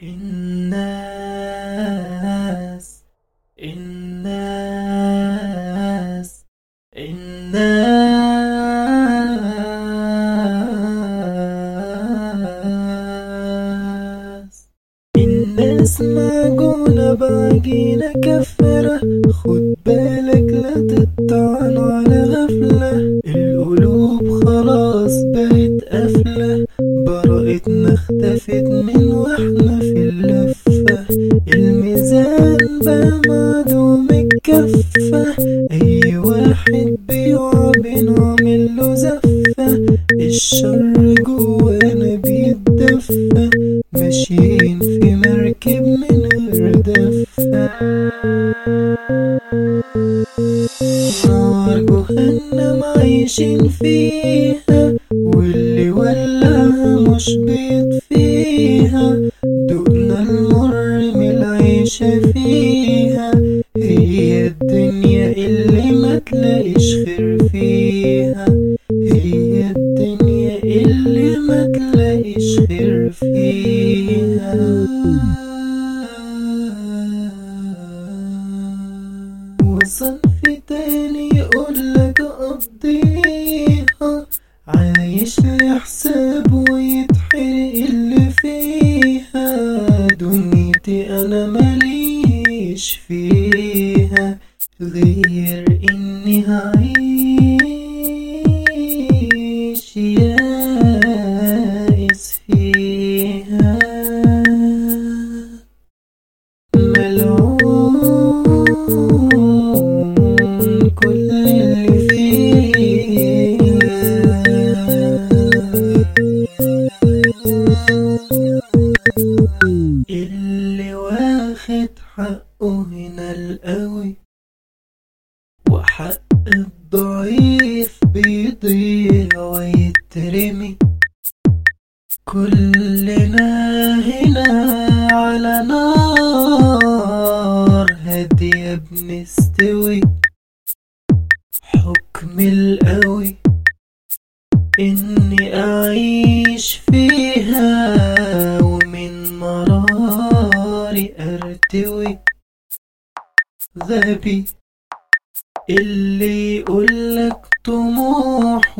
الناس الناس الناس الناس معجونة بعجينة كفرة خد بالك لا تطعن على غفلة القلوب خلاص بقت قافلة براءتنا اختفت من واحنا في اللفة الميزان بقى معدوم الكفة أي واحد بيقع بنعمل له زفة الشر جوانا بيتدفى ماشيين في مركب من غير دفة نار جهنم عايشين فيها واللي ولعها مش بيطفيها دقنا المر من العيشة فيها هي الدنيا اللي ما تلاقيش خير فيها هي الدنيا اللي ما تلاقيش خير فيها وصنف تاني يقولك اقضيها عايش لحساب ويتحرق اللي فيها دنيتي انا ماليش فيها غير اني هعيش يائس فيها ملعون كل اللي فيها اللي واخد حقه هنا القوي وحق الضعيف بيضيع ويترمي كلنا هنا على نار هادية بنستوي حكم القوي إني أعيش فيها ومن مراري أرتوي غبي اللي يقولك طموح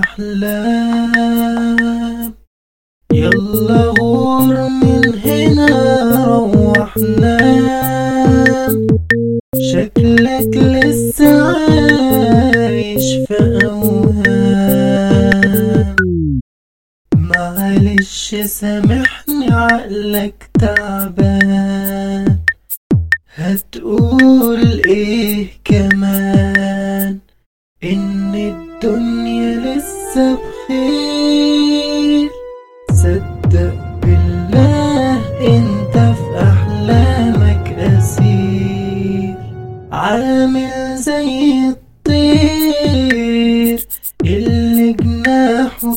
وأحلام يلا غور من هنا روح نام شكلك لسه عايش في أوهام معلش سامحني عقلك تعبان هتقول ايه كمان ان الدنيا لسه بخير صدق بالله انت في احلامك اسير عامل زي الطير اللي جناحه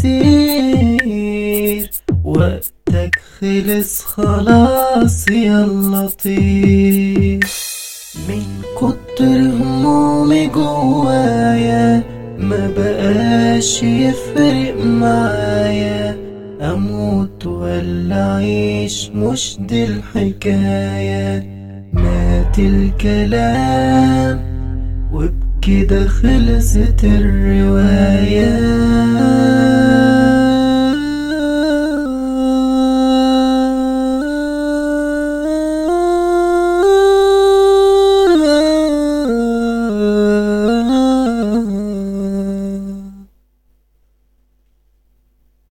كثير وقتك خلص خلاص يلا طير من كتر همومي جوايا ما بقاش يفرق معايا اموت ولا اعيش مش دي الحكاية مات الكلام وبكده خلصت الرواية